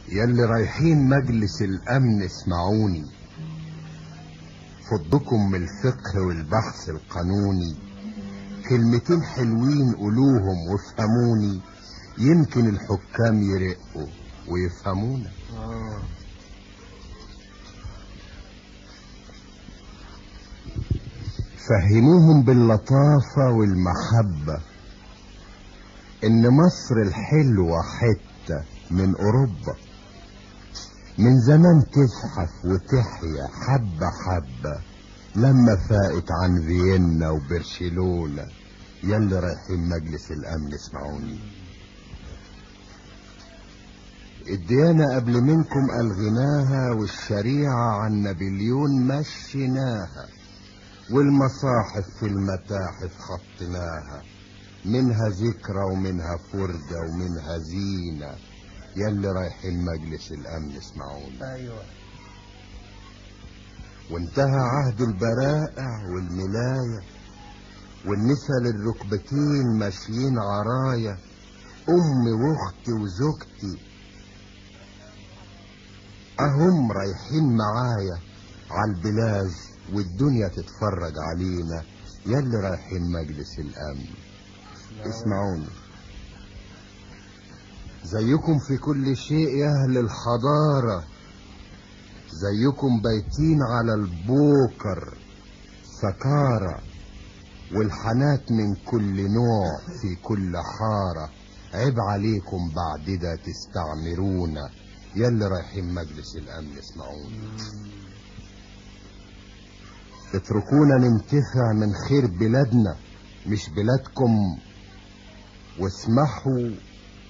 يلي رايحين مجلس الامن اسمعوني فضكم من الفقه والبحث القانوني كلمتين حلوين قولوهم وافهموني يمكن الحكام يرقوا ويفهمونا فهموهم باللطافة والمحبة ان مصر الحلوة حتة من اوروبا من زمان تزحف وتحيا حبة حبة لما فاقت عن فيينا وبرشلونة يلي رايحين مجلس الامن اسمعوني الديانة قبل منكم ألغيناها والشريعة عن نابليون مشيناها والمصاحف في المتاحف خطناها منها ذكرى ومنها فرجة ومنها زينة يلي رايحين مجلس الأمن اسمعوني ايوه وانتهى عهد البرائع والملاية والنساء للركبتين ماشيين عرايا أمي وأختي وزوجتي أهم رايحين معايا عالبلاج والدنيا تتفرج علينا يلي رايحين مجلس الأمن اسمعوني زيكم في كل شيء يا أهل الحضارة زيكم بايتين على البوكر سكارة والحنات من كل نوع في كل حارة عيب عليكم بعد ده تستعمرونا يلي رايحين مجلس الأمن اسمعوني اتركونا ننتفع من خير بلادنا مش بلادكم واسمحوا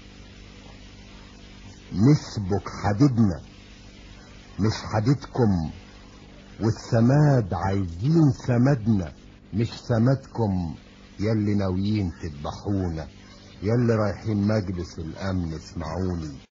نسبك حديدنا مش حديدكم والسماد عايزين سمدنا مش سمدكم يلي ناويين تذبحونا يلي رايحين مجلس الامن اسمعوني